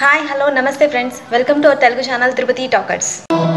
hi hello నమస్తే friends welcome to our Telugu channel Tirupati talkers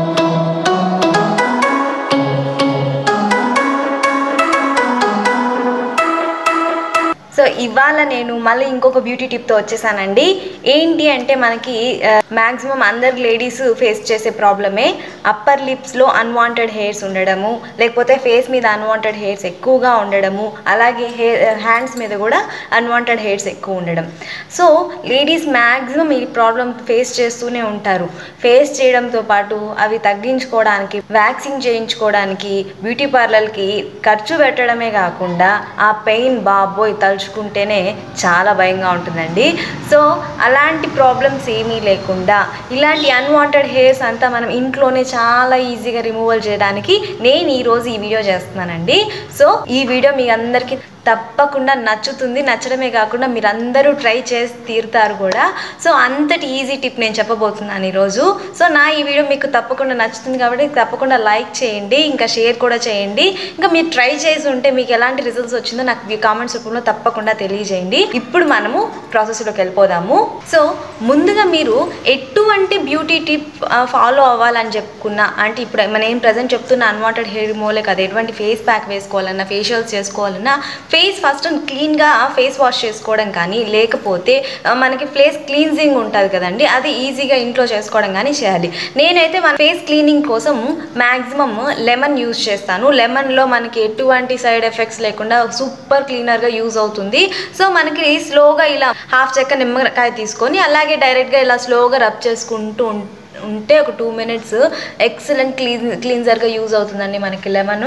so ఇవాళ నేను మళ్ళీ ఇంకొక బ్యూటీ టిప్తో వచ్చేసానండి ఏంటి అంటే మనకి మ్యాక్సిమం అందరు లేడీస్ ఫేస్ చేసే ప్రాబ్లమే అప్పర్ లిప్స్లో అన్వాంటెడ్ హెయిర్స్ ఉండడము లేకపోతే ఫేస్ మీద అన్వాంటెడ్ హెయిర్స్ ఎక్కువగా ఉండడము అలాగే హెయిర్ హ్యాండ్స్ మీద కూడా అన్వాంటెడ్ హెయిర్స్ ఎక్కువ ఉండడం సో లేడీస్ మ్యాక్సిమం ఈ ప్రాబ్లం ఫేస్ చేస్తూనే ఉంటారు ఫేస్ చేయడంతో పాటు అవి తగ్గించుకోవడానికి వ్యాక్సింగ్ చేయించుకోవడానికి బ్యూటీ పార్లర్కి ఖర్చు పెట్టడమే కాకుండా ఆ పెయిన్ బాబోయ్ తలుచుకుంటేనే చాలా భయంగా ఉంటుందండి సో అలాంటి ప్రాబ్లమ్స్ ఏమీ లేకుండా ఇలాంటి అన్వాంటెడ్ హెయిర్స్ అంతా మనం ఇంట్లోనే చాలా ఈజీగా రిమూవల్ చేయడానికి నేను ఈరోజు ఈ వీడియో చేస్తున్నానండి సో ఈ వీడియో మీ అందరికీ తప్పకుండా నచ్చుతుంది నచ్చడమే కాకుండా మీరు అందరూ ట్రై చేసి తీరుతారు కూడా సో అంతటి ఈజీ టిప్ నేను చెప్పబోతున్నాను ఈరోజు సో నా ఈ వీడియో మీకు తప్పకుండా నచ్చుతుంది కాబట్టి తప్పకుండా లైక్ చేయండి ఇంకా షేర్ కూడా చేయండి ఇంకా మీరు ట్రై చేసి ఉంటే మీకు ఎలాంటి రిజల్ట్స్ వచ్చిందో నాకు మీ కామెంట్స్ రూపంలో తప్పకుండా తెలియజేయండి ఇప్పుడు మనము ప్రాసెస్లోకి వెళ్ళిపోదాము సో ముందుగా మీరు ఎటువంటి బ్యూటీ టిప్ ఫాలో అవ్వాలని చెప్పుకున్నా అంటే ఇప్పుడు మనం ఏం ప్రజెంట్ చెప్తున్న అన్వాంటెడ్ హెయిర్ రిమూవలే కదా ఎటువంటి ఫేస్ ప్యాక్ వేసుకోవాలన్నా ఫేషియల్స్ చేసుకోవాలన్నా ఫేస్ ఫస్ట్ క్లీన్గా ఫేస్ వాష్ చేసుకోవడం కానీ లేకపోతే ఆ, మనకి ఫేస్ క్లీన్జింగ్ ఉంటుంది కదండి అది ఈజీగా ఇంట్లో చేసుకోవడం కానీ చేయాలి నేనైతే మన ఫేస్ క్లీనింగ్ కోసం మ్యాక్సిమం లెమన్ యూజ్ చేస్తాను లెమన్లో మనకి ఎటువంటి సైడ్ ఎఫెక్ట్స్ లేకుండా సూపర్ క్లీనర్గా యూజ్ అవుతుంది సో మనకి స్లోగా ఇలా హాఫ్ చెక్క నిమ్మకాయ తీసుకొని అలాగే డైరెక్ట్గా ఇలా స్లోగా రబ్ చేసుకుంటూ ఉం- ఉంటే ఒక టూ మినిట్స్ ఎక్సలెంట్ క్లీన్ క్లీన్జర్గా యూజ్ అవుతుందండి మనకి లెమన్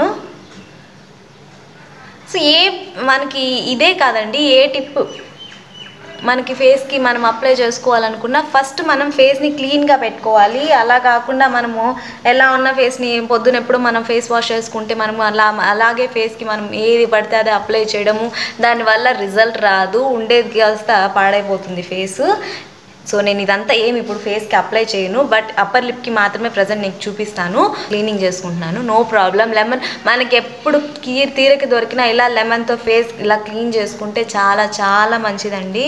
సో ఏ మనకి ఇదే కాదండి ఏ టిప్ మనకి ఫేస్కి మనం అప్లై చేసుకోవాలనుకున్నా ఫస్ట్ మనం ఫేస్ని క్లీన్గా పెట్టుకోవాలి అలా కాకుండా మనము ఎలా ఉన్న ఫేస్ని పొద్దున ఎప్పుడు మనం ఫేస్ వాష్ చేసుకుంటే మనము అలా అలాగే ఫేస్కి మనం ఏది పడితే అది అప్లై చేయడము దానివల్ల రిజల్ట్ రాదు ఉండేది కాస్త పాడైపోతుంది ఫేస్ సో నేను ఇదంతా ఏమి ఇప్పుడు ఫేస్కి అప్లై చేయను బట్ అప్పర్ లిప్కి మాత్రమే ప్రజెంట్ నీకు చూపిస్తాను క్లీనింగ్ చేసుకుంటున్నాను నో ప్రాబ్లం లెమన్ మనకి ఎప్పుడు కీ తీరకి దొరికినా ఇలా లెమన్తో ఫేస్ ఇలా క్లీన్ చేసుకుంటే చాలా చాలా మంచిదండి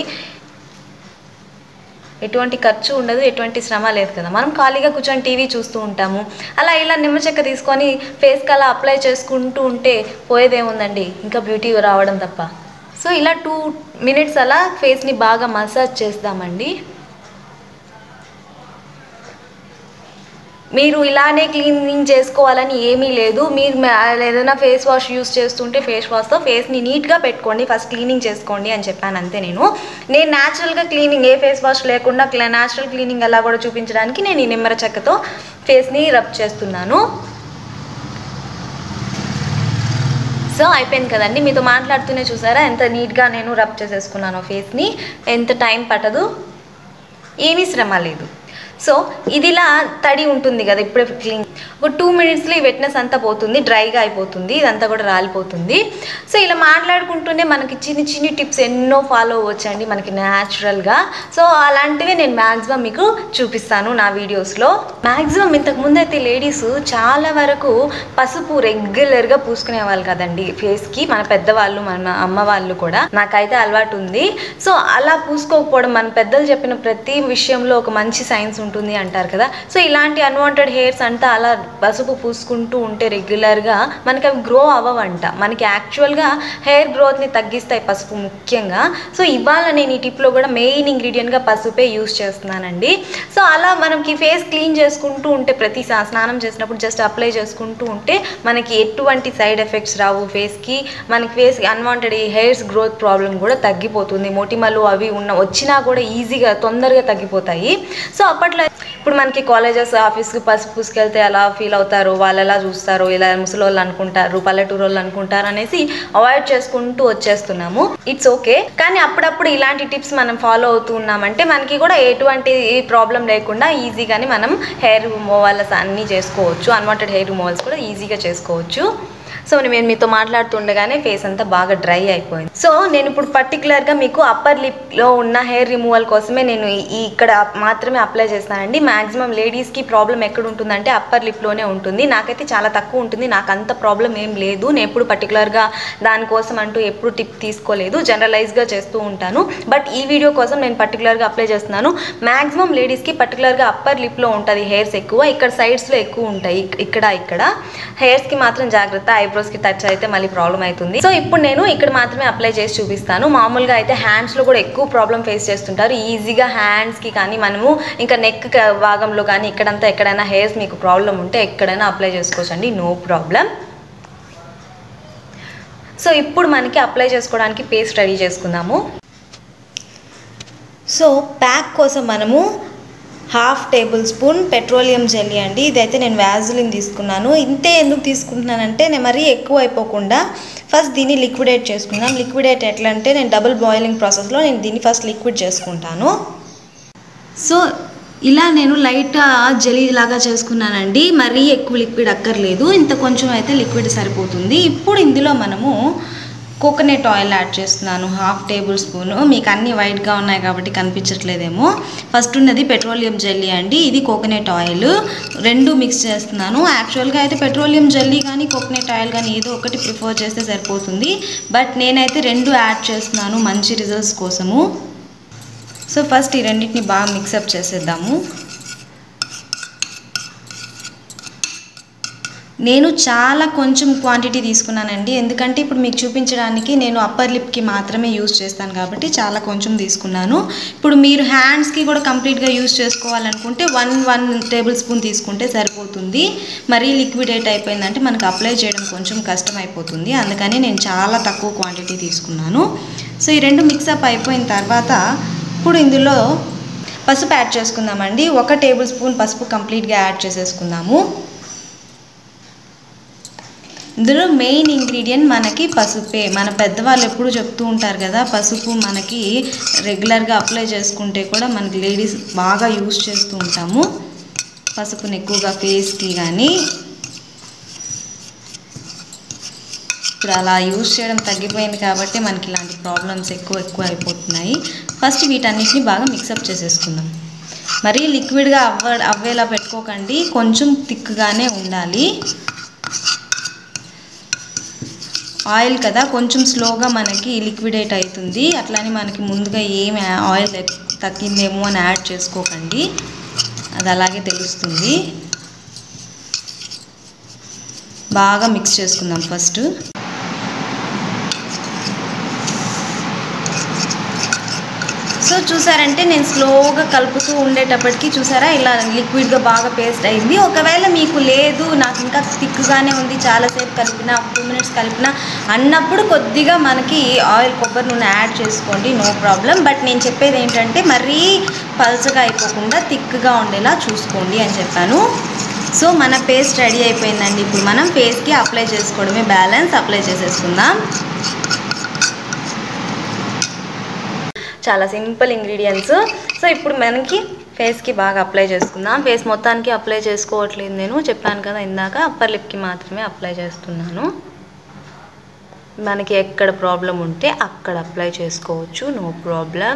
ఎటువంటి ఖర్చు ఉండదు ఎటువంటి శ్రమ లేదు కదా మనం ఖాళీగా కూర్చొని టీవీ చూస్తూ ఉంటాము అలా ఇలా నిమ్మ చెక్క తీసుకొని ఫేస్కి అలా అప్లై చేసుకుంటూ ఉంటే పోయేదేముందండి ఇంకా బ్యూటీ రావడం తప్ప సో ఇలా టూ మినిట్స్ అలా ఫేస్ని బాగా మసాజ్ చేద్దామండి మీరు ఇలానే క్లీనింగ్ చేసుకోవాలని ఏమీ లేదు మీరు మ- ఏదైనా ఫేస్ వాష్ యూస్ చేస్తుంటే ఫేస్ వాష్తో ఫేస్ని నీట్గా పెట్టుకోండి ఫస్ట్ క్లీనింగ్ చేసుకోండి అని చెప్పాను అంతే నేను నేను న్యాచురల్గా క్లీనింగ్ ఏ ఫేస్ వాష్ లేకుండా క్లా న్యాచురల్ క్లీనింగ్ ఎలా కూడా చూపించడానికి నేను ఈ నిమ్మర చెక్కతో ఫేస్ని రబ్ చేస్తున్నాను సో అయిపోయింది కదండి మీతో మాట్లాడుతూనే చూసారా ఎంత నీట్గా నేను రబ్ చేసేసుకున్నాను ఫేస్ని ఎంత టైం పట్టదు ఏమీ శ్రమ లేదు సో ఇదిలా తడి ఉంటుంది కదా ఇప్పుడే క్లీన్ ఒక టూ మినిట్స్లో ఈ వెట్నెస్ అంతా పోతుంది డ్రైగా అయిపోతుంది ఇదంతా కూడా రాలిపోతుంది సో ఇలా మాట్లాడుకుంటూనే మనకి చిన్ని చిన్ని టిప్స్ ఎన్నో ఫాలో అవ్వచ్చండి మనకి న్యాచురల్గా సో అలాంటివి నేను మ్యాక్సిమం మీకు చూపిస్తాను నా వీడియోస్లో మ్యాక్సిమం ఇంతకుముందు అయితే లేడీస్ చాలా వరకు పసుపు రెగ్యులర్గా పూసుకునే వాళ్ళు కదండి ఫేస్కి మన పెద్దవాళ్ళు మన అమ్మ వాళ్ళు కూడా నాకైతే అలవాటు ఉంది సో అలా పూసుకోకపోవడం మన పెద్దలు చెప్పిన ప్రతి విషయంలో ఒక మంచి సైన్స్ ఉంటుంది అంటారు కదా సో ఇలాంటి అన్వాంటెడ్ హెయిర్స్ అంతా అలా పసుపు పూసుకుంటూ ఉంటే రెగ్యులర్గా మనకి అవి గ్రో అవ్వవంట మనకి యాక్చువల్గా హెయిర్ గ్రోత్ని తగ్గిస్తాయి పసుపు ముఖ్యంగా సో ఇవాళ నేను ఈ టిప్లో కూడా మెయిన్ ఇంగ్రీడియంట్గా పసుపే యూస్ చేస్తున్నానండి సో అలా మనకి ఫేస్ క్లీన్ చేసుకుంటూ ఉంటే ప్రతి సా- స్నానం చేసినప్పుడు జస్ట్ అప్లై చేసుకుంటూ ఉంటే మనకి ఎటువంటి సైడ్ ఎఫెక్ట్స్ రావు ఫేస్కి మనకి face unwanted hairs growth problem కూడా తగ్గిపోతుంది మొటిమలు అవి ఉన్న వచ్చినా కూడా ఈజీగా తొందరగా తగ్గిపోతాయి సో అప్పట్లో ఇప్పుడు మనకి కాలేజెస్ ఆఫీస్కి పసుపు పూసుకెళ్తే ఎలా ఫీల్ అవుతారు వాళ్ళు ఎలా చూస్తారు ఇలా ముసలి వాళ్ళు అనుకుంటారు పల్లెటూరు వాళ్ళు అనుకుంటారు అనేసి అవాయిడ్ చేసుకుంటూ వచ్చేస్తున్నాము ఇట్స్ ఓకే కానీ అప్పుడప్పుడు ఇలాంటి టిప్స్ మనం ఫాలో అవుతూ ఉన్నామంటే మనకి కూడా ఎటువంటి ప్రాబ్లం లేకుండా ఈజీగానే మనం హెయిర్ రిమూవల్స్ అన్నీ చేసుకోవచ్చు అన్వాంటెడ్ హెయిర్ రిమూవల్స్ కూడా ఈజీగా చేసుకోవచ్చు సో నేను మీతో మాట్లాడుతుండగానే ఫేస్ అంతా బాగా డ్రై అయిపోయింది సో నేను ఇప్పుడు పర్టికులర్గా మీకు అప్పర్ లిప్లో ఉన్న హెయిర్ రిమూవల్ కోసమే నేను ఈ ఇక్కడ మాత్రమే అప్లై చేస్తానండి మ్యాక్సిమం లేడీస్కి ప్రాబ్లం ఎక్కడ ఉంటుందంటే అప్పర్ లిప్లోనే ఉంటుంది నాకైతే చాలా తక్కువ ఉంటుంది నాకు అంత ప్రాబ్లం ఏం లేదు నేను ఎప్పుడు పర్టికులర్గా దానికోసం అంటూ ఎప్పుడు టిప్ తీసుకోలేదు జనరలైజ్గా చేస్తూ ఉంటాను బట్ ఈ వీడియో కోసం నేను పర్టికులర్గా అప్లై చేస్తున్నాను మ్యాక్సిమం లేడీస్కి పర్టికులర్గా అప్పర్ లిప్లో ఉంటుంది హెయిర్స్ ఎక్కువ ఇక్కడ సైడ్స్లో ఎక్కువ ఉంటాయి ఇక్కడ ఇక్కడ హెయిర్స్కి మాత్రం జాగ్రత్త ఐబ్రోస్కి టచ్ అయితే మళ్ళీ ప్రాబ్లం అవుతుంది సో ఇప్పుడు నేను ఇక్కడ మాత్రమే అప్లై చేసి చూపిస్తాను మామూలుగా అయితే హ్యాండ్స్లో కూడా ఎక్కువ ప్రాబ్లం ఫేస్ చేస్తుంటారు ఈజీగా హ్యాండ్స్కి కానీ మనము ఇంకా నెక్ భాగంలో కానీ ఇక్కడంతా ఎక్కడైనా హెయిర్స్ మీకు ప్రాబ్లం ఉంటే ఎక్కడైనా అప్లై చేసుకోవచ్చండి నో ప్రాబ్లం సో ఇప్పుడు మనకి అప్లై చేసుకోవడానికి పేస్ట్ రెడీ చేసుకుందాము సో ప్యాక్ కోసం మనము half tablespoon petroleum jelly అండి ఇదైతే నేను వ్యాజిలిన్ తీసుకున్నాను ఇంతే ఎందుకు తీసుకుంటున్నానంటే నేను మరీ ఎక్కువ అయిపోకుండా ఫస్ట్ దీన్ని లిక్విడేట్ చేసుకుందాం లిక్విడేట్ ఎట్లా అంటే నేను డబుల్ బాయిలింగ్ ప్రాసెస్లో నేను దీన్ని ఫస్ట్ లిక్విడ్ చేసుకుంటాను సో ఇలా నేను లైట్ జెలీ లాగా చేసుకున్నానండి మరీ ఎక్కువ లిక్విడ్ అక్కర్లేదు ఇంత కొంచెం అయితే లిక్విడ్ సరిపోతుంది ఇప్పుడు ఇందులో మనము కోకోనట్ ఆయిల్ యాడ్ చేస్తున్నాను హాఫ్ టేబుల్ స్పూన్ మీకు అన్ని వైట్గా ఉన్నాయి కాబట్టి కనిపించట్లేదేమో ఫస్ట్ ఉన్నది పెట్రోలియం జెల్లీ అండి ఇది కోకోనట్ ఆయిల్ రెండు మిక్స్ చేస్తున్నాను యాక్చువల్గా అయితే పెట్రోలియం జెల్లీ కానీ కోకోనట్ ఆయిల్ కానీ ఏదో ఒకటి ప్రిఫర్ చేస్తే సరిపోతుంది బట్ నేనైతే రెండు యాడ్ చేస్తున్నాను మంచి రిజల్ట్స్ కోసము సో ఫస్ట్ ఈ రెండింటిని బాగా మిక్సప్ చేసేద్దాము నేను చాలా కొంచెం క్వాంటిటీ తీసుకున్నానండి ఎందుకంటే ఇప్పుడు మీకు చూపించడానికి నేను అప్పర్ లిప్కి మాత్రమే యూజ్ చేస్తాను కాబట్టి చాలా కొంచెం తీసుకున్నాను ఇప్పుడు మీరు హ్యాండ్స్కి కూడా కంప్లీట్గా యూజ్ చేసుకోవాలనుకుంటే వన్ వన్ టేబుల్ స్పూన్ తీసుకుంటే సరిపోతుంది మరీ లిక్విడేట్ అయిపోయిందంటే మనకు అప్లై చేయడం కొంచెం కష్టం అయిపోతుంది అందుకని నేను చాలా తక్కువ క్వాంటిటీ తీసుకున్నాను సో ఈ రెండు మిక్సప్ అయిపోయిన తర్వాత ఇప్పుడు ఇందులో పసుపు యాడ్ చేసుకుందామండి ఒక టేబుల్ స్పూన్ పసుపు కంప్లీట్గా యాడ్ చేసేసుకుందాము ఇందులో మెయిన్ ఇంగ్రీడియంట్ మనకి పసుపే మన పెద్దవాళ్ళు ఎప్పుడు చెప్తూ ఉంటారు కదా పసుపు మనకి రెగ్యులర్గా అప్లై చేసుకుంటే కూడా మనకి లేడీస్ బాగా యూస్ చేస్తూ ఉంటాము పసుపుని ఎక్కువగా ఫేస్కి కానీ ఇప్పుడు అలా యూజ్ చేయడం తగ్గిపోయింది కాబట్టి మనకి ఇలాంటి ప్రాబ్లమ్స్ ఎక్కువ ఎక్కువ అయిపోతున్నాయి ఫస్ట్ వీటన్నిటిని బాగా మిక్సప్ చేసేసుకుందాం మరీ లిక్విడ్గా అవ్వ అవ్వేలా పెట్టుకోకండి కొంచెం థిక్గానే ఉండాలి ఆయిల్ కదా కొంచెం స్లోగా మనకి లిక్విడేట్ అవుతుంది అట్లానే మనకి ముందుగా ఏం ఆయిల్ తగ్గిందేమో అని యాడ్ చేసుకోకండి అది అలాగే తెలుస్తుంది బాగా మిక్స్ చేసుకుందాం ఫస్ట్ సో చూసారంటే నేను స్లోగా కలుపుతూ ఉండేటప్పటికి చూసారా ఇలా లిక్విడ్గా బాగా పేస్ట్ అయింది ఒకవేళ మీకు లేదు నాకు ఇంకా థిక్గానే ఉంది చాలాసేపు కలిపిన టూ మినిట్స్ కలిపిన అన్నప్పుడు కొద్దిగా మనకి ఆయిల్ కొబ్బరి నూనె యాడ్ చేసుకోండి నో ప్రాబ్లం బట్ నేను చెప్పేది ఏంటంటే మరీ పల్చగా అయిపోకుండా థిక్గా ఉండేలా చూసుకోండి అని చెప్పాను సో మన పేస్ట్ రెడీ అయిపోయిందండి ఇప్పుడు మనం ఫేస్కి అప్లై చేసుకోవడమే బ్యాలెన్స్ అప్లై చేసేసుకుందాం చాలా సింపుల్ ఇంగ్రీడియంట్స్ సో ఇప్పుడు మనకి ఫేస్కి బాగా అప్లై చేసుకుందాం ఫేస్ మొత్తానికి అప్లై చేసుకోవట్లేదు నేను చెప్పాను కదా ఇందాక అప్పర్ లిప్కి మాత్రమే అప్లై చేస్తున్నాను మనకి ఎక్కడ ప్రాబ్లం ఉంటే అక్కడ అప్లై చేసుకోవచ్చు నో ప్రాబ్లం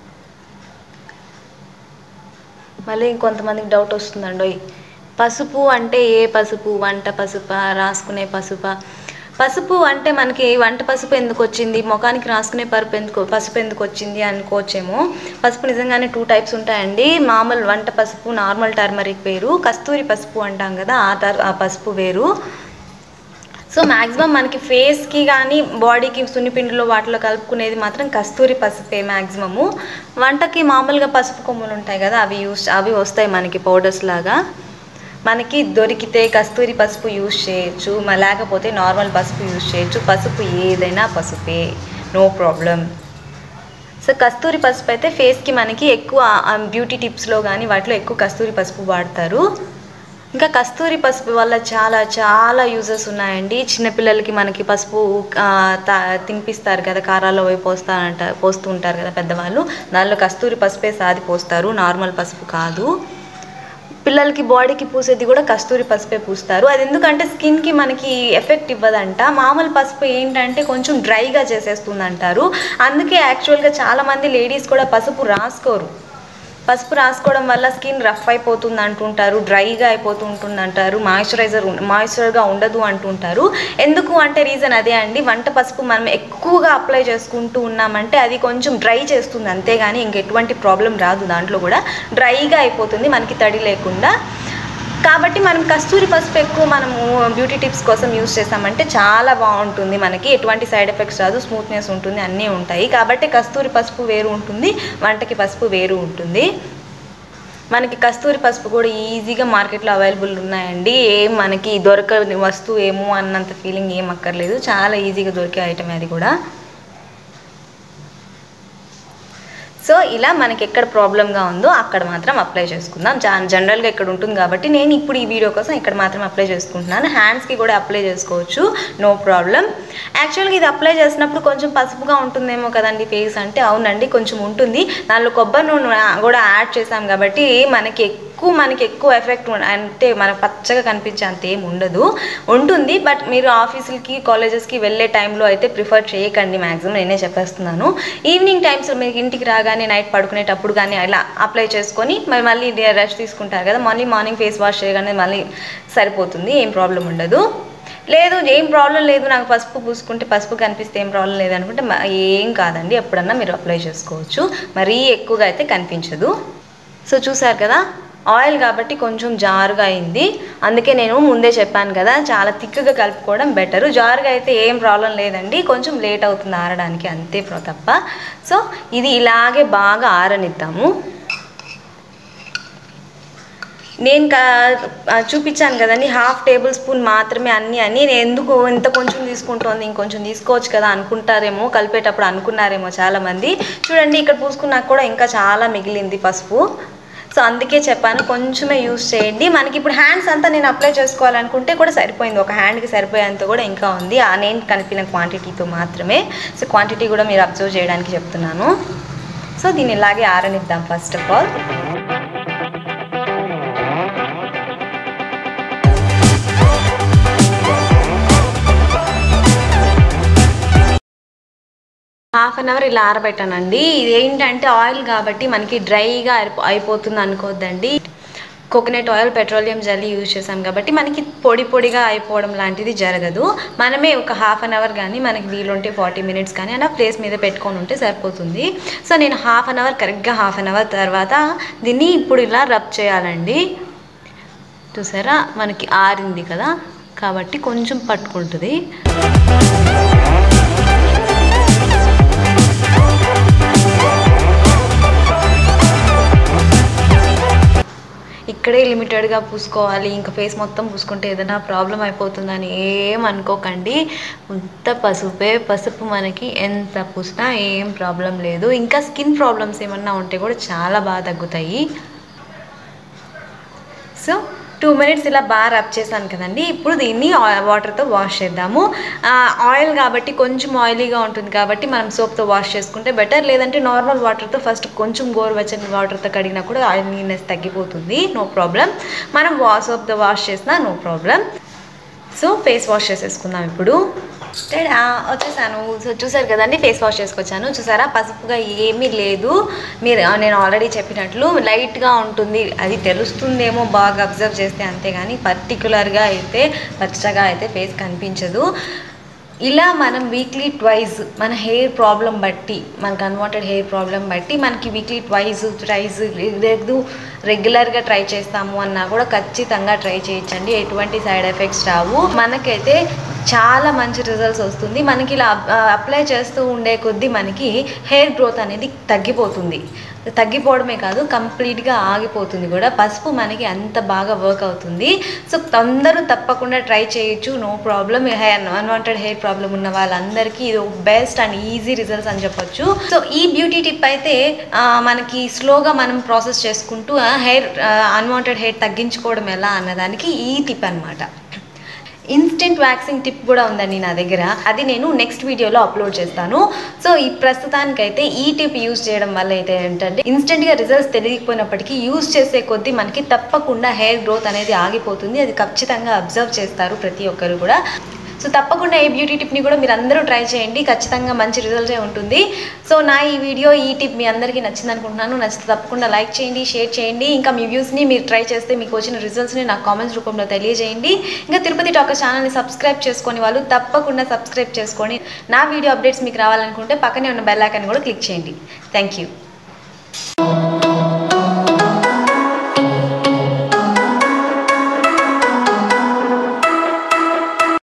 మళ్ళీ ఇంకొంతమందికి డౌట్ వస్తుందండి పసుపు అంటే ఏ పసుపు వంట పసుప రాసుకునే పసుప పసుపు అంటే మనకి వంట పసుపు ఎందుకు వచ్చింది ముఖానికి రాసుకునే పరుపు ఎందుకు పసుపు ఎందుకు వచ్చింది అనుకోవచ్చేమో పసుపు నిజంగానే టూ టైప్స్ ఉంటాయండి మామూలు వంట పసుపు నార్మల్ టర్మరిక్ వేరు కస్తూరి పసుపు అంటాం కదా ఆ టర్ ఆ పసుపు వేరు సో మ్యాక్సిమం మనకి ఫేస్కి కానీ బాడీకి సున్నిపిండిలో వాటిలో కలుపుకునేది మాత్రం కస్తూరి పసుపే మ్యాక్సిమము వంటకి మామూలుగా పసుపు కొమ్ములు ఉంటాయి కదా అవి యూస్ అవి వస్తాయి మనకి పౌడర్స్ లాగా మనకి దొరికితే కస్తూరి పసుపు యూజ్ చేయొచ్చు మ- లేకపోతే నార్మల్ పసుపు యూజ్ చేయొచ్చు పసుపు ఏదైనా పసుపే నో ప్రాబ్లం సో కస్తూరి పసుపు అయితే ఫేస్కి మనకి ఎక్కువ బ్యూటీ టిప్స్లో కానీ వాటిలో ఎక్కువ కస్తూరి పసుపు వాడతారు ఇంకా కస్తూరి పసుపు వల్ల చాలా చాలా యూజెస్ ఉన్నాయండి చిన్నపిల్లలకి మనకి పసుపు ఆ, తా- తినిపిస్తారు కదా కారాల్లో పోయి పోస్తారంట పోస్తూ ఉంటారు కదా పెద్దవాళ్ళు దానిలో కస్తూరి పసుపే సాది పోస్తారు నార్మల్ పసుపు కాదు పిల్లలకి బాడీకి పూసేది కూడా కస్తూరి పసుపే పూస్తారు అది ఎందుకంటే స్కిన్కి మనకి ఎఫెక్ట్ ఇవ్వదంట మామూలు పసుపు ఏంటంటే కొంచెం డ్రైగా చేసేస్తుంది అంటారు అందుకే యాక్చువల్గా చాలామంది లేడీస్ కూడా పసుపు రాసుకోరు పసుపు రాసుకోవడం వల్ల స్కిన్ రఫ్ అయిపోతుంది అంటుంటారు డ్రైగా అయిపోతూ ఉంటుంది అంటారు మాయిశ్చరైజర్ మాయిశ్చర్గా ఉండదు అంటుంటారు ఎందుకు అంటే రీజన్ అదే అండి వంట పసుపు మనం ఎక్కువగా అప్లై చేసుకుంటూ ఉన్నామంటే అది కొంచెం డ్రై చేస్తుంది అంతేగాని ఇంకెటువంటి ప్రాబ్లం రాదు దాంట్లో కూడా డ్రైగా అయిపోతుంది మనకి తడి లేకుండా కాబట్టి మనం కస్తూరి పసుపు ఎక్కువ మనము బ్యూటీ టిప్స్ కోసం యూస్ చేసామంటే చాలా బాగుంటుంది మనకి ఎటువంటి సైడ్ ఎఫెక్ట్స్ రాదు స్మూత్నెస్ ఉంటుంది అన్నీ ఉంటాయి కాబట్టి కస్తూరి పసుపు వేరు ఉంటుంది వంటకి పసుపు వేరు ఉంటుంది మనకి కస్తూరి పసుపు కూడా ఈజీగా మార్కెట్లో అవైలబుల్ ఉన్నాయండి ఏం మనకి దొరకని వస్తువు ఏమో అన్నంత ఫీలింగ్ ఏం అక్కర్లేదు చాలా ఈజీగా దొరికే ఐటమే అది కూడా సో ఇలా మనకి ఎక్కడ ప్రాబ్లంగా ఉందో అక్కడ మాత్రం అప్లై చేసుకుందాం జా- జనరల్గా ఇక్కడ ఉంటుంది కాబట్టి నేను ఇప్పుడు ఈ వీడియో కోసం ఇక్కడ మాత్రం అప్లై చేసుకుంటున్నాను హ్యాండ్స్కి కూడా అప్లై చేసుకోవచ్చు నో ప్రాబ్లం యాక్చువల్గా ఇది అప్లై చేసినప్పుడు కొంచెం పసుపుగా ఉంటుందేమో కదండి ఫేస్ అంటే అవునండి కొంచెం ఉంటుంది దానిలో కొబ్బరి నూనె కూడా యాడ్ చేసాం కాబట్టి మనకి ఎక్కువ మనకి ఎక్కువ ఎఫెక్ట్ అంటే మన పచ్చగా కనిపించే అంత ఏం ఉండదు ఉంటుంది బట్ మీరు ఆఫీసులకి కాలేజెస్కి వెళ్ళే టైంలో అయితే ప్రిఫర్ చేయకండి మ్యాక్సిమం నేనే చెప్పేస్తున్నాను ఈవినింగ్ టైమ్స్ మీకు ఇంటికి రాగానే నైట్ పడుకునేటప్పుడు కానీ అలా అప్లై చేసుకొని మరి మళ్ళీ రెస్ట్ తీసుకుంటారు కదా మళ్ళీ మార్నింగ్ ఫేస్ వాష్ చేయగానే మళ్ళీ సరిపోతుంది ఏం ప్రాబ్లం ఉండదు లేదు ఏం ప్రాబ్లం లేదు నాకు పసుపు పూసుకుంటే పసుపు కనిపిస్తే ఏం ప్రాబ్లం లేదు అనుకుంటే మ- ఏం కాదండి ఎప్పుడన్నా మీరు అప్లై చేసుకోవచ్చు మరీ ఎక్కువగా అయితే కనిపించదు సో చూసారు కదా ఆయిల్ కాబట్టి కొంచెం జారుగా అయింది అందుకే నేను ముందే చెప్పాను కదా చాలా థిక్గా కలుపుకోవడం బెటర్ జారుగా అయితే ఏం ప్రాబ్లం లేదండి కొంచెం లేట్ అవుతుంది ఆరడానికి అంతే ప్ర- తప్ప సో ఇది ఇలాగే బాగా ఆరనిద్దాము నేను కా- ఆ, చూపించాను కదండి హాఫ్ టేబుల్ స్పూన్ మాత్రమే అన్నీ అని నేను ఎందుకు ఇంత కొంచెం తీసుకుంటోంది ఇంకొంచెం తీసుకోవచ్చు కదా అనుకుంటారేమో కలిపేటప్పుడు అనుకున్నారేమో చాలామంది చూడండి ఇక్కడ పూసుకున్నాక కూడా ఇంకా చాలా మిగిలింది పసుపు సో అందుకే చెప్పాను కొంచెమే యూస్ చేయండి మనకి ఇప్పుడు హ్యాండ్స్ అంతా నేను అప్లై చేసుకోవాలనుకుంటే కూడా సరిపోయింది ఒక హ్యాండ్కి సరిపోయేంత కూడా ఇంకా ఉంది ఆ నేను కలిపిన క్వాంటిటీతో మాత్రమే సో క్వాంటిటీ కూడా మీరు అబ్జర్వ్ చేయడానికి చెప్తున్నాను సో దీన్ని ఇలాగే ఆరనిద్దాం first of all half an hour ఇలా ఆరబెట్టానండి ఇది ఏంటంటే ఆయిల్ కాబట్టి మనకి డ్రైగా అయిపో అయిపోతుంది అనుకోవద్దండి coconut oil petroleum gel use చేసాం కాబట్టి మనకి పొడి పొడిగా అయిపోవడం లాంటిది జరగదు మనమే ఒక హాఫ్ అన్ అవర్ కానీ మనకి వీలుంటే ఫార్టీ మినిట్స్ కానీ అలా ప్లేస్ మీద పెట్టుకొని ఉంటే సరిపోతుంది సో నేను హాఫ్ అన్ అవర్ కరెక్ట్గా హాఫ్ అన్ అవర్ తర్వాత దీన్ని ఇప్పుడు ఇలా రబ్ చేయాలండి చూసారా మనకి ఆరింది కదా కాబట్టి కొంచెం పట్టుకుంటుంది ఇక్కడే లిమిటెడ్గా పూసుకోవాలి ఇంకా ఫేస్ మొత్తం పూసుకుంటే ఏదైనా ప్రాబ్లం అయిపోతుందని ఏం అనుకోకండి ఇంత పసుపే పసుపు మనకి ఎంత పూసినా ఏం ప్రాబ్లం లేదు ఇంకా స్కిన్ ప్రాబ్లమ్స్ ఏమన్నా ఉంటే కూడా చాలా బాగా తగ్గుతాయి సో టూ మినిట్స్ ఇలా బాగా రబ్ చేశాను కదండి ఇప్పుడు దీన్ని ఆ- వాటర్తో వాష్ చేద్దాము ఆ, ఆయిల్ కాబట్టి కొంచెం ఆయిలీగా ఉంటుంది కాబట్టి మనం సోప్తో వాష్ చేసుకుంటే బెటర్ లేదంటే నార్మల్ వాటర్తో ఫస్ట్ కొంచెం గోరువెచ్చని వాటర్తో కడిగినా కూడా ఆయిల్ నీనెస్ తగ్గిపోతుంది నో ప్రాబ్లం మనం వా సోప్తో వాష్ చేసినా no problem so face wash చేసేసుకుందాం ఇప్పుడు టడా వచ్చేసాను సో చూసారు కదండి ఫేస్ వాష్ చేసుకొచ్చాను చూసారా పసుపుగా ఏమీ లేదు మీరు ఆ, నేను ఆల్రెడీ చెప్పినట్లు లైట్గా ఉంటుంది అది తెలుస్తుందేమో బాగా అబ్జర్వ్ చేస్తే అంతేగాని పర్టికులర్గా అయితే పచ్చగా అయితే ఫేస్ కనిపించదు ఇలా మనం వీక్లీ ట్వైజ్ మన హెయిర్ ప్రాబ్లం బట్టి మనకు అన్వాంటెడ్ హెయిర్ ప్రాబ్లం బట్టి మనకి వీక్లీ ట్వైజ్ ట్రైజ్ లేదు రెగ్యులర్గా ట్రై చేస్తాము అన్నా కూడా ఖచ్చితంగా ట్రై చేయొచ్చండి ఎటువంటి సైడ్ ఎఫెక్ట్స్ రావు మనకైతే చాలా మంచి రిజల్ట్స్ వస్తుంది మనకి ఇలా అప్లై చేస్తూ ఉండే కొద్దీ మనకి హెయిర్ గ్రోత్ అనేది తగ్గిపోతుంది తగ్గిపోవడమే కాదు కంప్లీట్గా ఆగిపోతుంది కూడా పసుపు మనకి అంత బాగా వర్క్ అవుతుంది సో అందరూ తప్పకుండా ట్రై చేయొచ్చు no problem hair unwanted hair problem ఉన్న వాళ్ళందరికీ ఇది బెస్ట్ అండ్ ఈజీ రిజల్ట్స్ అని చెప్పొచ్చు సో ఈ బ్యూటీ టిప్ అయితే ఆ, మనకి స్లోగా మనం ప్రాసెస్ చేసుకుంటూ హెయిర్ అన్వాంటెడ్ హెయిర్ తగ్గించుకోవడం ఎలా అన్నదానికి ఈ టిప్ అన్నమాట ఇన్స్టెంట్ వ్యాక్సింగ్ టిప్ కూడా ఉందండి నా దగ్గర అది నేను నెక్స్ట్ వీడియోలో అప్లోడ్ చేస్తాను సో ఈ ప్రస్తుతానికైతే ఈ టిప్ యూజ్ చేయడం వల్ల అయితే ఏంటంటే ఇన్స్టెంట్గా రిజల్ట్స్ తెలియకపోయినప్పటికీ యూజ్ చేసే కొద్దీ మనకి తప్పకుండా హెయిర్ గ్రోత్ అనేది ఆగిపోతుంది అది ఖచ్చితంగా అబ్జర్వ్ చేస్తారు ప్రతి ఒక్కరు కూడా సో తప్పకుండా ఈ బ్యూటీ టిప్ని కూడా మీరు అందరూ ట్రై చేయండి ఖచ్చితంగా మంచి రిజల్టే ఉంటుంది సో నా ఈ వీడియో ఈ టిప్ మీ అందరికీ నచ్చింది అనుకుంటున్నాను నచ్చితే తప్పకుండా లైక్ చేయండి షేర్ చేయండి ఇంకా మీ వ్యూస్ని మీరు ట్రై చేస్తే మీకు వచ్చిన రిజల్ట్స్ని నాకు కామెంట్స్ రూపంలో తెలియజేయండి ఇంకా తిరుపతి టాకర్ ఛానల్ని సబ్స్క్రైబ్ చేసుకొని వాళ్ళు తప్పకుండా సబ్స్క్రైబ్ చేసుకొని నా వీడియో అప్డేట్స్ మీకు రావాలనుకుంటే పక్కనే ఉన్న బెల్ ఐకాన్ కూడా క్లిక్ చేయండి థ్యాంక్ యూ